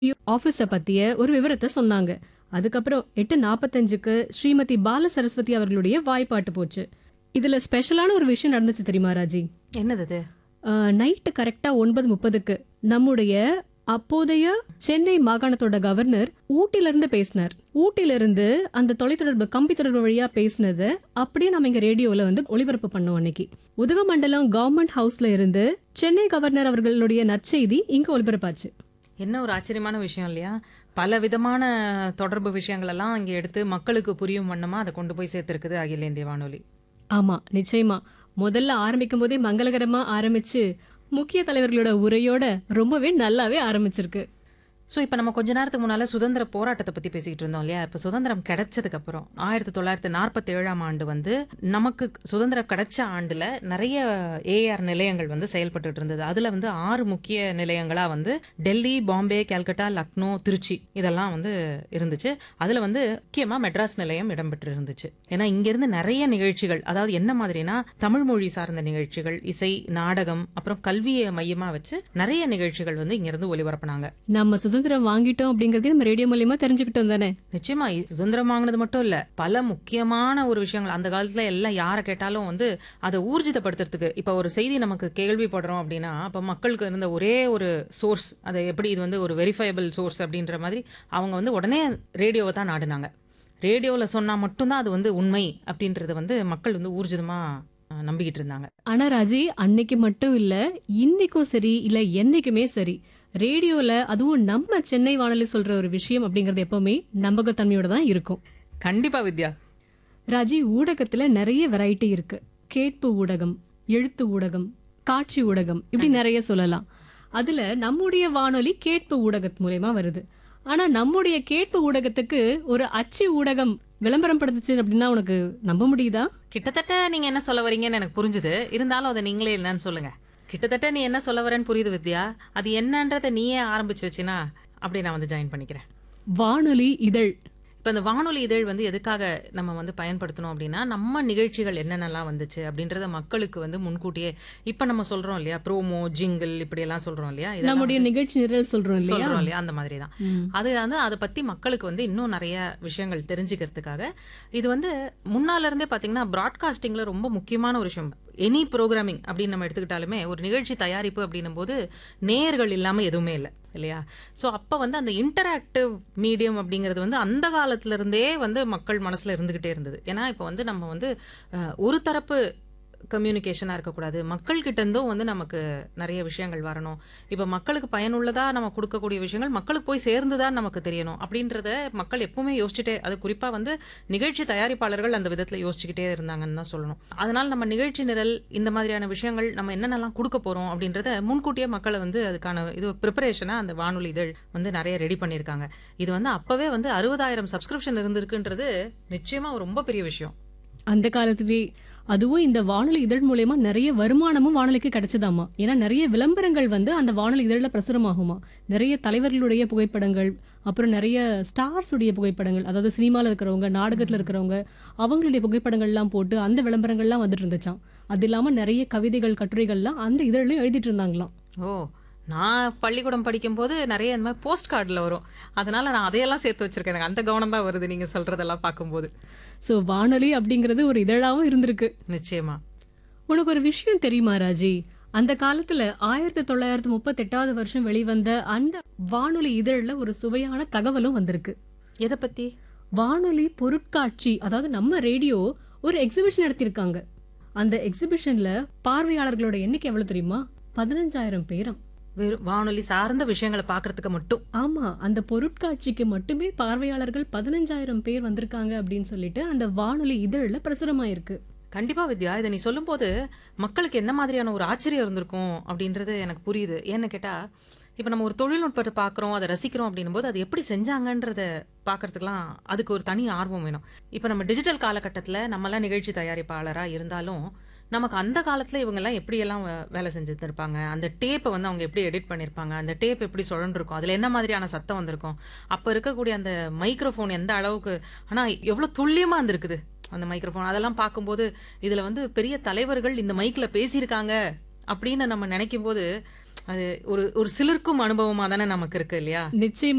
ஆபீஸ பத்திய ஒரு விவரத்தை சொன்னாங்க அதுக்கப்புறம் எட்டு நாற்பத்தஞ்சுக்கு ஸ்ரீமதி பால சரஸ்வதி அவர்களுடைய வாய்ப்பாட்டு போச்சு இதுல ஸ்பெஷலான ஒரு விஷயம் நடந்துச்சு தெரியுமா ராஜி என்னது அது நைட்டு கரெக்டா ஒன்பது முப்பதுக்கு நம்முடைய அப்போதைய சென்னை மாகாணத்தோட கவர்னர் ஊட்டில இருந்து பேசினார் ஊட்டில இருந்து அந்த தொலைத்தொடர்பு கம்பி தொடர்பு வழியா பேசினதை அப்படியே நம்ம இங்க ரேடியோல வந்து ஒளிபரப்பு பண்ணோம் அன்னைக்கு உதகமண்டலம் கவர்மெண்ட் ஹவுஸ்ல இருந்து சென்னை கவர்னர் அவர்களுடைய நற்செய்தி இங்க ஒளிபரப்பாச்சு என்ன ஒரு ஆச்சரியமான விஷயம் இல்லையா பல விதமான தொடர்பு விஷயங்கள் எல்லாம் இங்க எடுத்து மக்களுக்கு புரியும் வண்ணமா அதை கொண்டு போய் சேர்த்திருக்குது அகில இந்திய வானொலி ஆமா நிச்சயமா முதல்ல ஆரம்பிக்கும் போதே மங்களகரமா ஆரம்பிச்சு முக்கிய தலைவர்களோட உரையோட ரொம்பவே நல்லாவே ஆரம்பிச்சிருக்கு ஸோ இப்போ நம்ம கொஞ்ச நேரத்துக்கு முன்னால சுதந்திர போராட்டத்தை பத்தி பேசிக்கிட்டு இருந்தோம் இல்லையா இப்போ சுதந்திரம் கிடைச்சதுக்கு அப்புறம் ஆயிரத்தி தொள்ளாயிரத்தி நாற்பத்தி ஏழாம் ஆண்டு வந்து நமக்கு சுதந்திரம் கிடைச்ச ஆண்டுல நிறைய ஏஆர் நிலையங்கள் வந்து செயல்பட்டுட்டு இருந்தது அதுல வந்து ஆறு முக்கிய நிலையங்களா வந்து டெல்லி பாம்பே கல்கட்டா லக்னோ திருச்சி இதெல்லாம் வந்து இருந்துச்சு அதுல வந்து முக்கியமா மெட்ராஸ் நிலையம் இடம்பெற்று இருந்துச்சு ஏன்னா இங்க இருந்து நிறைய நிகழ்ச்சிகள் அதாவது என்ன மாதிரினா தமிழ் மொழி சார்ந்த நிகழ்ச்சிகள் இசை நாடகம் அப்புறம் கல்வியை மையமா வச்சு நிறைய நிகழ்ச்சிகள் வந்து இங்க இருந்து ஒளிபரப்புனாங்க நம்ம சுதந்திரம் வாங்கிட்டோம் அப்படிங்கறதையும் நம்ம ரேடியோ மூலியமா தெரிஞ்சுக்கிட்டோம் தானே நிச்சயமா இ- சுதந்திரம் வாங்கினது மட்டும் இல்ல பல முக்கியமான ஒரு விஷயங்கள் அந்த காலத்துல எல்லாம் யாரை கேட்டாலும் வந்து அதை ஊர்ஜிதப்படுத்துறதுக்கு இப்ப ஒரு செய்தி நமக்கு கேள்விப்படுறோம் அப்படின்னா அப்ப மக்களுக்கு இருந்த ஒரே ஒரு சோர்ஸ் அதை எப்படி இது வந்து ஒரு வெரிஃபைபிள் சோர்ஸ் அப்படின்ற மாதிரி அவங்க வந்து உடனே ரேடியோவை தான் நாடுனாங்க ரேடியோல சொன்னா மட்டும்தான் அது வந்து உண்மை அப்படின்றத வந்து மக்கள் வந்து ஊர்ஜிதமா அஹ், நம்பிக்கிட்டு இருந்தாங்க ஆனா ராஜி அன்னைக்கு மட்டும் இல்ல இன்னைக்கும் சரி இல்ல என்னைக்குமே சரி ரேடியோல அதுவும் நம்ம சென்னை வானொலி சொல்ற ஒரு விஷயம் அப்படிங்கறது எப்பவுமே நம்பகத்தன்மையோட தான் இருக்கும் கண்டிப்பா வித்யா ராஜி ஊடகத்துல நிறைய வெரைட்டி இருக்கு கேட்பு ஊடகம் எழுத்து ஊடகம் காட்சி ஊடகம் இப்படி நிறைய சொல்லலாம் அதுல நம்முடைய வானொலி கேட்பு ஊடகத்து மூலயமா வருது ஆனா நம்முடைய கேட்பு ஊடகத்துக்கு ஒரு அச்சு ஊடகம் விளம்பரம் படுத்துச்சு அப்படின்னா உனக்கு நம்ப முடியுதா கிட்டத்தட்ட நீங்க என்ன சொல்ல வரீங்கன்னு எனக்கு புரிஞ்சுது இருந்தாலும் அதை நீங்களே என்னன்னு சொல்லுங்க கிட்டத்தட்ட நீ என்ன சொல்ல வரேன்னு புரியுது வித்யா அது என்னன்றதை நீயே ஆரம்பிச்சு வச்சினா அப்படி நான் வந்து ஜாயின் பண்ணிக்கிறேன் வானொலி இதழ் இப்போ இந்த வானொலி இதழ் வந்து எதுக்காக நம்ம வந்து பயன்படுத்தணும் அப்படின்னா நம்ம நிகழ்ச்சிகள் என்னென்னலாம் வந்துச்சு அப்படின்றத மக்களுக்கு வந்து முன்கூட்டியே இப்போ நம்ம சொல்றோம் இல்லையா ப்ரோமோ ஜிங்கிள் இப்படி எல்லாம் சொல்றோம் இல்லையா இதெல்லாம் நம்முடைய நிகழ்ச்சி நிரல் சொல்றோம் இல்லையா சொல்றோம் இல்லையா அந்த மாதிரி தான் ம். அது வந்து அதை பத்தி மக்களுக்கு வந்து இன்னும் நிறைய விஷயங்கள் தெரிஞ்சுக்கிறதுக்காக இது வந்து முன்னால இருந்தே பாத்தீங்கன்னா பிராட்காஸ்டிங்ல ரொம்ப முக்கியமான ஒரு விஷயம் எனி ப்ரோக்ராமிங் அப்படின்னு நம்ம எடுத்துக்கிட்டாலுமே ஒரு நிகழ்ச்சி தயாரிப்பு அப்படின்னும் போது நேர்கள் இல்லாம எதுவுமே இல்லை இல்லையா ஸோ அப்போ வந்து அந்த இன்டராக்டிவ் மீடியம் அப்படிங்கிறது வந்து அந்த காலத்துல இருந்தே வந்து மக்கள் மனசுல இருந்துகிட்டே இருந்தது ஏன்னா இப்போ வந்து நம்ம வந்து அஹ், ஒரு தரப்பு கம்யூனிகேஷனாக இருக்கக்கூடாது மக்கள்கிட்ட இருந்தும் வந்து நமக்கு நிறைய விஷயங்கள் வரணும் இப்போ மக்களுக்கு பயனுள்ளதா நம்ம கொடுக்கக்கூடிய விஷயங்கள் மக்களுக்கு போய் சேர்ந்துதான் நமக்கு தெரியணும் அப்படின்றத மக்கள் எப்பவுமே யோசிச்சுட்டே அது குறிப்பா வந்து நிகழ்ச்சி தயாரிப்பாளர்கள் அந்த விதத்துல யோசிச்சுக்கிட்டே இருந்தாங்கன்னு தான் சொல்லணும் அதனால நம்ம நிகழ்ச்சி நிரல் இந்த மாதிரியான விஷயங்கள் நம்ம என்னென்னலாம் கொடுக்க போறோம் அப்படின்றத முன்கூட்டியே மக்களை வந்து அதுக்கான இது ப்ரிப்பரேஷனா அந்த வானொலி இதழ் வந்து நிறைய ரெடி பண்ணியிருக்காங்க இது வந்து அப்பவே வந்து அறுபதாயிரம் சப்ஸ்கிரிப்ஷன் இருந்திருக்குன்றது நிச்சயமா ஒரு ரொம்ப பெரிய விஷயம் அந்த காலத்திலே அதுவும் இந்த வானொலி இதழ் மூலயமா நிறைய வருமானமும் வானொலிக்கு கிடைச்சதாமா ஏன்னா நிறைய விளம்பரங்கள் வந்து அந்த வானொலி இதழ்ல பிரசுரமாகுமா நிறைய தலைவர்களுடைய புகைப்படங்கள் அப்புறம் நிறைய ஸ்டார்ஸ் உடைய புகைப்படங்கள் அதாவது சினிமால இருக்கிறவங்க நாடகத்துல இருக்கிறவங்க அவங்களுடைய புகைப்படங்கள் எல்லாம் போட்டு அந்த விளம்பரங்கள்லாம் வந்துட்டு இருந்துச்சாம் அது இல்லாம நிறைய கவிதைகள் கட்டுரைகள்லாம் அந்த இதழ்லயும் எழுதிட்டு இருந்தாங்களாம் ஓ நான் பள்ளிக்கூடம் படிக்கும்போது நிறைய இந்த மாதிரி போஸ்ட் கார்டில் வரும் அதனால நான் அதையெல்லாம் சேர்த்து வச்சிருக்கேன் எனக்கு அந்த கவனம் தான் வருது நீங்க சொல்றதெல்லாம் பார்க்கும்போது சோ வானொலி அப்படிங்கிறது ஒரு இதழாவும் இருந்திருக்கு நிச்சயமா உனக்கு ஒரு விஷயம் தெரியுமா ராஜி அந்த காலத்துல ஆயிரத்தி தொள்ளாயிரத்தி முப்பத்தி எட்டாவது வருஷம் வெளிவந்த அந்த வானொலி இதழ்ல ஒரு சுவையான தகவலும் வந்திருக்கு எதை பத்தி வானொலி பொருட்காட்சி அதாவது நம்ம ரேடியோ ஒரு எக்ஸிபிஷன் நடத்தியிருக்காங்க அந்த எக்ஸிபிஷன்ல பார்வையாளர்களோட எண்ணிக்கை எவ்வளவு தெரியுமா பதினஞ்சாயிரம் பேரம் வெறும் வானொலி சார்ந்த விஷயங்களை பார்க்கறதுக்கு மட்டும் ஆமா அந்த பொருட்காட்சிக்கு மட்டுமே பார்வையாளர்கள் பதினஞ்சாயிரம் பேர் வந்திருக்காங்க அப்படின்னு சொல்லிட்டு அந்த வானொலி இதழ்ல பிரசுரமாயிருக்கு கண்டிப்பா வித்யா இதை நீ சொல்லும்போது மக்களுக்கு என்ன மாதிரியான ஒரு ஆச்சரியம் இருந்திருக்கும் அப்படின்றது எனக்கு புரியுது ஏன்னு கேட்டா இப்ப நம்ம ஒரு தொழில்நுட்பத்தை பார்க்கறோம் அதை ரசிக்கிறோம் அப்படின்னும் போது அது எப்படி செஞ்சாங்கன்றத பார்க்கறதுக்குலாம் அதுக்கு ஒரு தனி ஆர்வம் வேணும் இப்ப நம்ம டிஜிட்டல் காலகட்டத்துல நம்மலாம் நிகழ்ச்சி தயாரிப்பாளரா இருந்தாலும் நமக்கு அந்த காலத்துல இவங்க எல்லாம் எப்படி எல்லாம் வே- வேலை செஞ்சுட்டு இருப்பாங்க அந்த டேப்பை வந்து அவங்க எப்படி எடிட் பண்ணிருப்பாங்க அந்த டேப் எப்படி சுழன்றிருக்கும் அதுல என்ன மாதிரியான சத்தம் வந்திருக்கும் அப்ப இருக்கக்கூடிய அந்த மைக்ரோஃபோன் எந்த அளவுக்கு ஆனா எவ்வளவு துல்லியமா இருந்திருக்குது அந்த மைக்ரோஃபோன் அதெல்லாம் பார்க்கும்போது இதுல வந்து பெரிய தலைவர்கள் இந்த மைக்ல பேசியிருக்காங்க அப்படின்னு நம்ம நினைக்கும் போது அது ஒரு ஒரு சிலிர்க்கும் அனுபவமா தானே நமக்கு இருக்கு இல்லையா நிச்சயமா